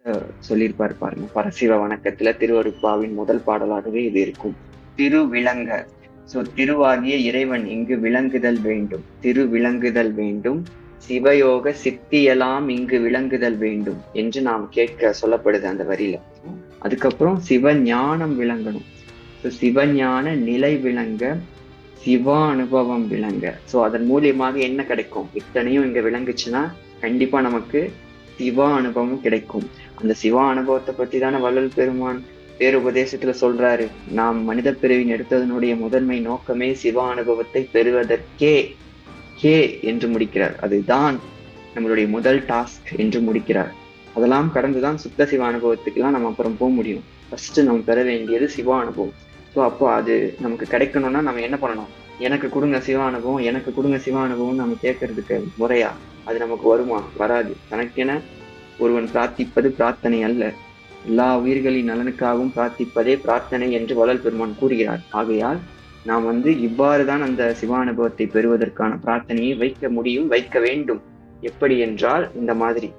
அஹ், சொல்லியிருப்பார் பாருங்க பரசிவ வணக்கத்துல திருவருப்பாவின் முதல் பாடலாகவே இது இருக்கும் திரு விளங்க சோ திருவாகிய இறைவன் இங்கு விளங்குதல் வேண்டும் திரு விளங்குதல் வேண்டும் சிவயோக சித்தியெல்லாம் இங்கு விளங்குதல் வேண்டும் என்று நாம் கேட்க சொல்லப்படுது அந்த வரியில அதுக்கப்புறம் சிவ ஞானம் விளங்கணும் ஸோ சிவஞான நிலை விளங்க சிவ அனுபவம் விளங்க ஸோ அதன் மூலியமாக என்ன கிடைக்கும் இத்தனையும் இங்க விளங்குச்சுன்னா கண்டிப்பா நமக்கு சிவ அனுபவம் கிடைக்கும் அந்த சிவ அனுபவத்தை பத்தி தானே வள்ளல் பெருமான் பேருபதேசத்துல சொல்றாரு நாம் மனித பிறவின் எடுத்ததனுடைய முதன்மை நோக்கமே சிவ அனுபவத்தை பெறுவதற்கே கே என்று முடிக்கிறார் அதுதான் நம்மளுடைய முதல் டாஸ்க் என்று முடிக்கிறார் அதெல்லாம் கடந்துதான் சுத்த சிவ அனுபவத்துக்கெல்லாம் நம்ம அப்புறம் போக முடியும் ஃபர்ஸ்ட் நம்ம பெற வேண்டியது சிவ அனுபவம் ஸோ அப்போ அது நமக்கு கிடைக்கணும்னா நம்ம என்ன பண்ணணும் எனக்கு கொடுங்க சிவ அனுபவம் எனக்கு கொடுங்க சிவ அனுபவம் நம்ம கேட்கறதுக்கு முறையா அது நமக்கு வருமா வராது தனக்கென ஒருவன் பிரார்த்திப்பது பிரார்த்தனை அல்ல எல்லா உயிர்களின் நலனுக்காகவும் பிரார்த்திப்பதே பிரார்த்தனை என்று வள்ளல் பெருமான் கூறுகிறார் ஆகையால் நாம் வந்து இவ்வாறு தான் அந்த சிவானுபவத்தை பெறுவதற்கான பிரார்த்தனையை வைக்க முடியும் வைக்க வேண்டும் எப்படி என்றால் இந்த மாதிரி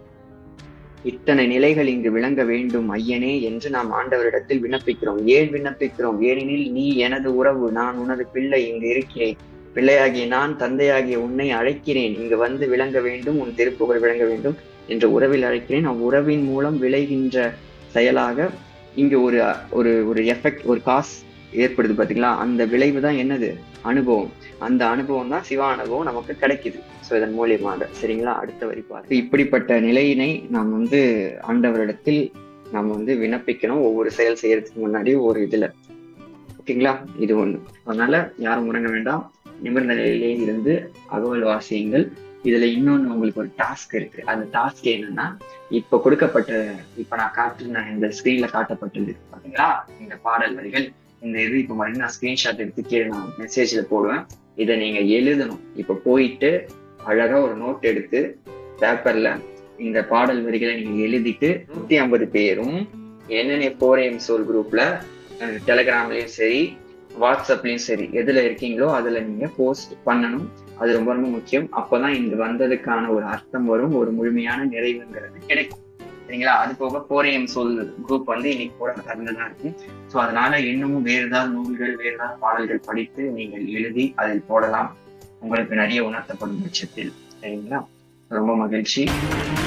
இத்தனை நிலைகள் இங்கு விளங்க வேண்டும் ஐயனே என்று நாம் ஆண்டவரிடத்தில் விண்ணப்பிக்கிறோம் ஏன் விண்ணப்பிக்கிறோம் ஏனெனில் நீ எனது உறவு நான் உனது பிள்ளை இங்கு இருக்கிறேன் பிள்ளையாகிய நான் தந்தையாகிய உன்னை அழைக்கிறேன் இங்கு வந்து விளங்க வேண்டும் உன் திருப்புகழ் விளங்க வேண்டும் என்ற உறவில் அழைக்கிறேன் அவ்வுறவின் மூலம் விளைகின்ற செயலாக இங்கு ஒரு ஒரு ஒரு எஃபெக்ட் ஒரு காஸ் ஏற்படுது பாத்தீங்களா அந்த விளைவு தான் என்னது அனுபவம் அந்த அனுபவம் தான் சிவ அனுபவம் நமக்கு கிடைக்குது ஸோ இதன் மூலியமாக சரிங்களா அடுத்த வரி பாருங்க இப்படிப்பட்ட நிலையினை நாம் வந்து ஆண்டவரிடத்தில் நாம் வந்து விண்ணப்பிக்கணும் ஒவ்வொரு செயல் செய்யறதுக்கு முன்னாடி ஒரு இதுல ஓகேங்களா இது ஒண்ணு அதனால யாரும் உறங்க வேண்டாம் நிமிர்ந்த நிலையிலே இருந்து அகவல் வாசியுங்கள் இதுல இன்னொன்னு உங்களுக்கு ஒரு டாஸ்க் இருக்கு அந்த டாஸ்க் என்னன்னா இப்ப கொடுக்கப்பட்ட இப்ப நான் காட்டுன இந்த ஸ்கிரீன்ல காட்டப்பட்டது பாத்தீங்களா இந்த பாடல் வரிகள் இந்த இது இப்ப மறுபடியும் நான் ஸ்கிரீன்ஷாட் எடுத்து கீழே நான் மெசேஜ்ல போடுவேன் இதை நீங்க எழுதணும் இப்ப போயிட்டு அழகா ஒரு நோட் எடுத்து பேப்பர்ல இந்த பாடல் வரிகளை நீங்க எழுதிட்டு நூத்தி ஐம்பது பேரும் என்னென்ன போரேம் சோல் குரூப்ல டெலகிராம்லயும் சரி வாட்ஸ்அப்லயும் சரி எதுல இருக்கீங்களோ அதுல நீங்க போஸ்ட் பண்ணணும் அது ரொம்ப ரொம்ப முக்கியம் அப்பதான் இங்க வந்ததுக்கான ஒரு அர்த்தம் வரும் ஒரு முழுமையான நிறைவுங்கிறது கிடைக்கும் சரிங்களா அது போக போரியம் சொல் குரூப் வந்து இன்னைக்கு கூட திறந்துதான் இருக்கு ஸோ அதனால இன்னமும் வேறு ஏதாவது நூல்கள் வேறு ஏதாவது பாடல்கள் படித்து நீங்கள் எழுதி அதில் போடலாம் உங்களுக்கு நிறைய உணர்த்தப்படும் பட்சத்தில் சரிங்களா ரொம்ப மகிழ்ச்சி